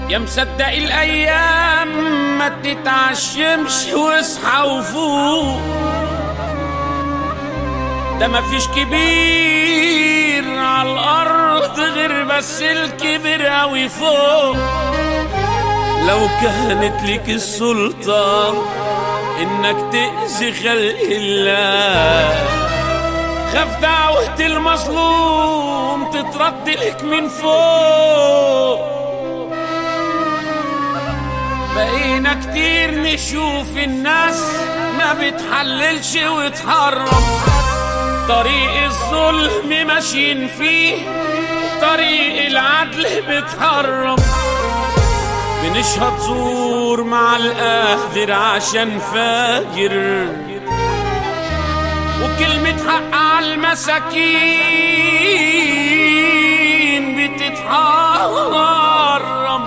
يا مصدق الايام ما تتعشمش واصحى وفوق ده مفيش كبير على الارض غير بس الكبير اوي فوق لو كانت لك السلطة انك تأذي خلق الله خاف دعوة المظلوم تترد لك من فوق بقينا كتير نشوف الناس ما بتحللش وتحرم طريق الظلم ماشيين فيه طريق العدل بتحرم بنشهد زور مع القادر عشان فاجر وكلمة حق على المساكين بتتحرم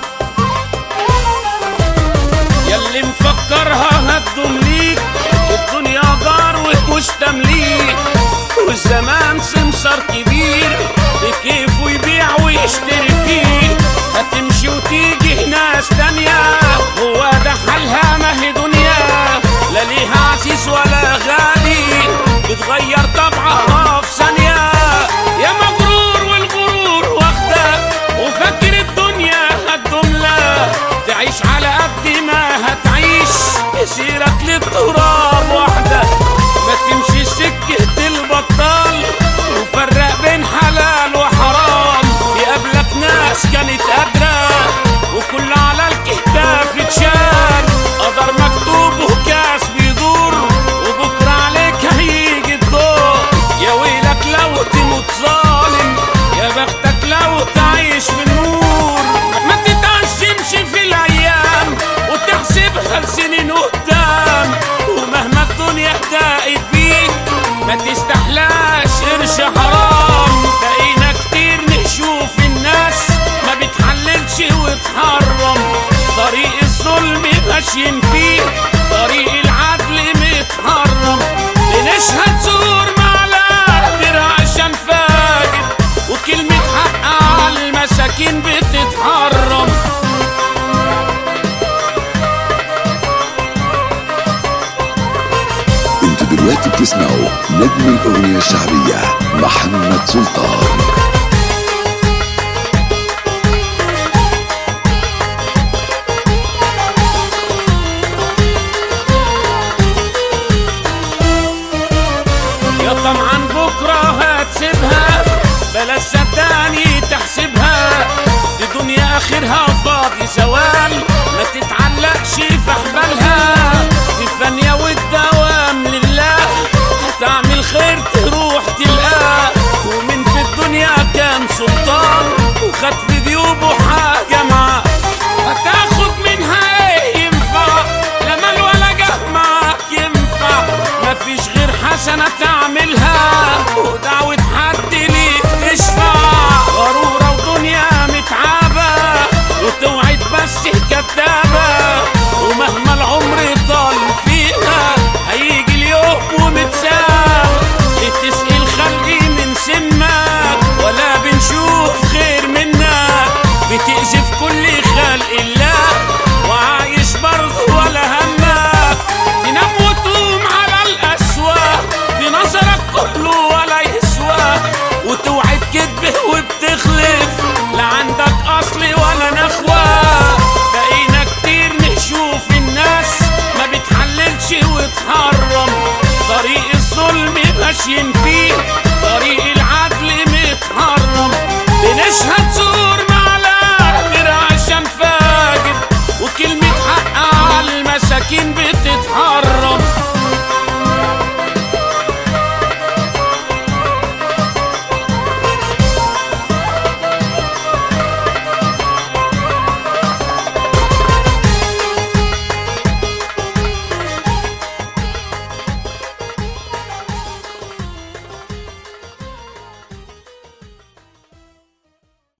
ياللي مفكرها هتدوم ليك الدنيا جار ومش تمليك والزمان سمسار كبير بكيفه يبيع ويشتري فيه هتمشي وتيجي ناس تانية هو ده حالها ما هي دنيا لا ليها عزيز ولا غالي بتغير طبعها في ثانية يا مغرور والغرور واخدة وفاكر الدنيا هتدوملا تعيش على قد ما هتعيش يسيرك للتراب واحدة ما تمشي سكة البطال وفرق بين حلال وحرام يقابلك ناس كانت قادرة وكل على الكتاف اتشال قدر مكتوب وكاس بيدور وبكرة عليك هيجي الدور يا ويلك لو تموت ظالم يا بختك لو تعيش في النور ما تتعشمش في الايام وتحسبها لسنين قدام ومهما الدنيا ضاقت بيك ما تستحلاش قرش حرام بقينا كتير نشوف الناس ما بتحللش وتحرم طريق الظلم ماشيين فيه طريق العدل متحرم بنشهد زور مع القادر عشان فاجر وكلمة حق على المساكين بتتحرم انتوا دلوقتي بتسمعوا نجم الاغنية الشعبية محمد سلطان يا طمعا بكرة هتسيبها بلاش صدقني تحسبها دي دنيا اخرها فاضي زوال ما تتعلقش في حبالها دي فانية والدوام لله هتعمل خير تروح تلقاه ومن في الدنيا كان سلطان وخد في جيوبه حاجة معاه هتاخد منها ايه ينفع لا مال ولا جه معاك ينفع مفيش غير حسنة تعملها ودعوة حد ليك تشفع غرورة ودنيا متعبة وتوعد بس كدابة ومهما العمر طال فيها هيجي اليوم ومتساب لتسقي الخلق من سمك ولا بنشوف خير منك بتأذي في كل خلق الله وعايش برضه ولا همك تنام وتقوم على الأسوأ في نظرك كله ولا يسوى وتوعد كذبه وبتخلف لا عندك أصل ولا نخوة بقينا كتير نشوف الناس ما بتحللش وتحرم طريق الظلم ماشيين فيه طريق العدل متحرم بنشهد